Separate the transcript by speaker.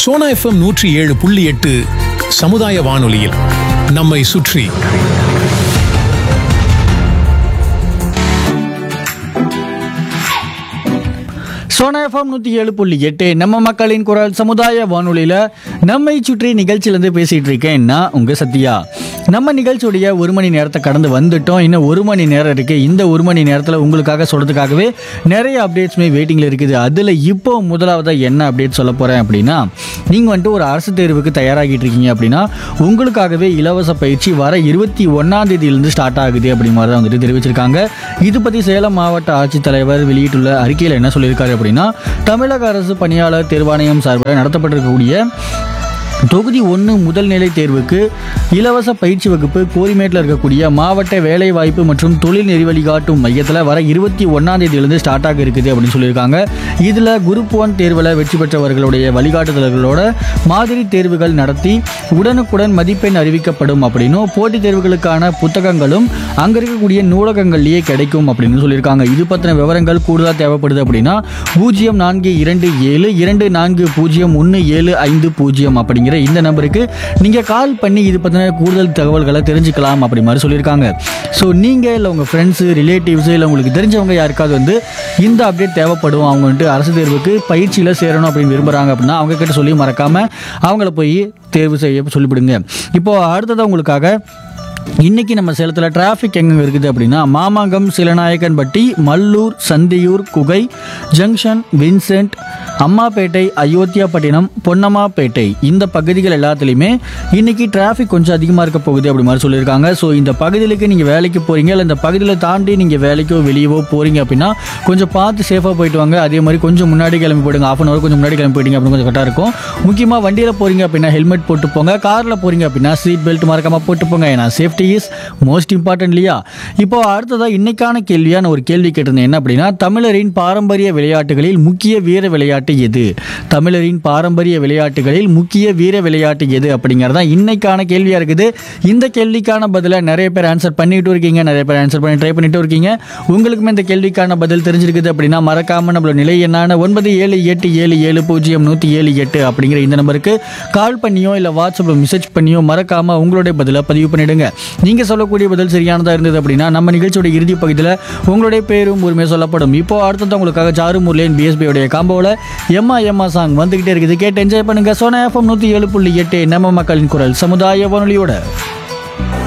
Speaker 1: Sona FM நூற்றி ஏழு புள்ளி எட்டு சமுதாய வானொலியில் நம்மை சுற்றி
Speaker 2: சோனா எஃப்எம் நூற்றி ஏழு புள்ளி எட்டு நம்ம மக்களின் குரல் சமுதாய வானொலியில் நம்மை சுற்றி நிகழ்ச்சியிலேருந்து பேசிகிட்டு இருக்கேன் நான் உங்கள் சத்யா நம்ம நிகழ்ச்சியுடைய ஒரு மணி நேரத்தை கடந்து வந்துட்டோம் இன்னும் ஒரு மணி நேரம் இருக்குது இந்த ஒரு மணி நேரத்தில் உங்களுக்காக சொல்கிறதுக்காகவே நிறைய அப்டேட்ஸுமே வெயிட்டிங்கில் இருக்குது அதில் இப்போ முதலாவதாக என்ன அப்டேட் சொல்ல போகிறேன் அப்படின்னா நீங்கள் வந்துட்டு ஒரு அரசு தேர்வுக்கு தயாராகிட்டு இருக்கீங்க அப்படின்னா உங்களுக்காகவே இலவச பயிற்சி வர இருபத்தி ஒன்றாம் தேதியிலிருந்து ஸ்டார்ட் ஆகுது அப்படிங்கிற மாதிரி தான் வந்துட்டு தெரிவிச்சிருக்காங்க இது பற்றி சேலம் மாவட்ட ஆட்சித்தலைவர் வெளியிட்டுள்ள அறிக்கையில் என்ன சொல்லியிருக்காரு அப்படின்னா தமிழக அரசு பணியாளர் தேர்வாணையம் சார்பில் நடத்தப்பட்டிருக்கக்கூடிய தொகுதி ஒன்று முதல் நிலை தேர்வுக்கு இலவச பயிற்சி வகுப்பு கோரிமேட்டில் இருக்கக்கூடிய மாவட்ட வேலைவாய்ப்பு மற்றும் தொழில் நெறி வழிகாட்டும் மையத்தில் வர இருபத்தி ஒன்றாம் தேதியிலிருந்து ஸ்டார்ட் ஆக இருக்குது அப்படின்னு சொல்லியிருக்காங்க இதில் குரூப் ஒன் தேர்வில் வெற்றி பெற்றவர்களுடைய வழிகாட்டுதல்களோட மாதிரி தேர்வுகள் நடத்தி உடனுக்குடன் மதிப்பெண் அறிவிக்கப்படும் அப்படின்னும் போட்டித் தேர்வுகளுக்கான புத்தகங்களும் அங்கே இருக்கக்கூடிய நூலகங்கள்லேயே கிடைக்கும் அப்படின்னு சொல்லியிருக்காங்க இது பற்றின விவரங்கள் கூடுதலாக தேவைப்படுது அப்படின்னா பூஜ்ஜியம் நான்கு இரண்டு ஏழு இரண்டு நான்கு பூஜ்ஜியம் ஒன்று ஏழு ஐந்து பூஜ்ஜியம் அப்படிங்கிற இந்த நம்பருக்கு நீங்கள் கால் பண்ணி இது பற்றின கூடுதல் தகவல்களை தெரிஞ்சுக்கலாம் அப்படி மாதிரி சொல்லியிருக்காங்க ஸோ நீங்கள் இல்லை உங்கள் ஃப்ரெண்ட்ஸு ரிலேட்டிவ்ஸு இல்லை உங்களுக்கு தெரிஞ்சவங்க யாருக்காவது வந்து இந்த அப்டேட் தேவைப்படும் அவங்க வந்துட்டு அரசு தேர்வுக்கு பயிற்சியில் சேரணும் அப்படின்னு விரும்புகிறாங்க அப்படின்னா அவங்க கிட்ட சொல்லி மறக்காமல் அவங்கள போய் தேர்வு செய்ய சொல்லிவிடுங்க இப்போ அடுத்ததாக உங்களுக்காக இன்னைக்கு நம்ம சேலத்தில் டிராஃபிக் எங்கே இருக்குது அப்படின்னா மாமாங்கம் சிலநாயக்கன்பட்டி மல்லூர் சந்தியூர் குகை ஜங்ஷன் வின்சென்ட் அம்மாப்பேட்டை அயோத்தியாப்பட்டினம் பொன்னம்மாப்பேட்டை இந்த பகுதிகள் எல்லாத்துலேயுமே இன்னைக்கு டிராஃபிக் கொஞ்சம் அதிகமாக இருக்க போகுது அப்படி மாதிரி சொல்லியிருக்காங்க ஸோ இந்த பகுதிகளுக்கு நீங்கள் வேலைக்கு போகிறீங்க இல்லை இந்த பகுதியில் தாண்டி நீங்கள் வேலைக்கோ வெளியவோ போகிறீங்க அப்படின்னா கொஞ்சம் பார்த்து சேஃபாக போயிட்டு வாங்க அதே மாதிரி கொஞ்சம் முன்னாடி கிளம்பி போயிடுங்க ஆஃப் அன் ஹவர் கொஞ்சம் முன்னாடி கிளம்பி போயிட்டீங்க அப்படின்னு கொஞ்சம் கரெக்டாக இருக்கும் முக்கியமாக வண்டியில் போகிறீங்க அப்படின்னா ஹெல்மெட் போட்டு போங்க காரில் போகிறீங்க அப்படின்னா சீட் பெல்ட் மறக்காமல் போட்டு போங்க ஏன்னா சேஃப்டி இஸ் மோஸ்ட் இம்பார்ட்டன்ட் இல்லையா இப்போ அடுத்ததாக இன்னைக்கான கேள்வியாக நான் ஒரு கேள்வி கேட்டிருந்தேன் என்ன அப்படின்னா தமிழரின் பாரம்பரிய விளையாட்டுகளில் முக்கிய வீர விளையாட்டு எது தமிழரின் பாரம்பரிய விளையாட்டுகளில் முக்கிய வீர விளையாட்டு எது அப்படிங்கிறது தான் இன்னைக்கான கேள்வியாக இருக்குது இந்த கேள்விக்கான பதிலை நிறைய பேர் ஆன்சர் பண்ணிட்டு இருக்கீங்க நிறைய பேர் ஆன்சர் பண்ணி ட்ரை பண்ணிட்டு இருக்கீங்க உங்களுக்குமே இந்த கேள்விக்கான பதில் தெரிஞ்சிருக்குது அப்படின்னா மறக்காம நம்மளோட நிலை என்னான ஒன்பது ஏழு எட்டு ஏழு ஏழு பூஜ்ஜியம் நூற்றி ஏழு எட்டு அப்படிங்கிற இந்த நம்பருக்கு கால் பண்ணியோ இல்லை வாட்ஸ்அப்பில் மெசேஜ் பண்ணியோ மறக்காம உங்களுடைய பதிலை பதிவு பண்ணிடுங்க நீங்கள் சொல்லக்கூடிய பதில் சரியானதாக இருந்தது அப்படின்னா நம்ம நிகழ்ச்சியோட இறுதி பகுதியில் உங்களுடைய பேரும் உரிமை சொல்லப்படும் இப்போ அடுத்தது உங்களுக்காக ஜாரு முர்லேன் பிஎஸ்பியோடைய காம்போவில் எம்மா எம்மா சாங் வந்துகிட்டே இருக்குது கேட்டு என்ஜாய் பண்ணுங்க சோனா எஃப்எம் நூற்றி ஏழு புள்ளி எட்டு நம்ம மக்களின் குரல் சமுதாய வானொலியோட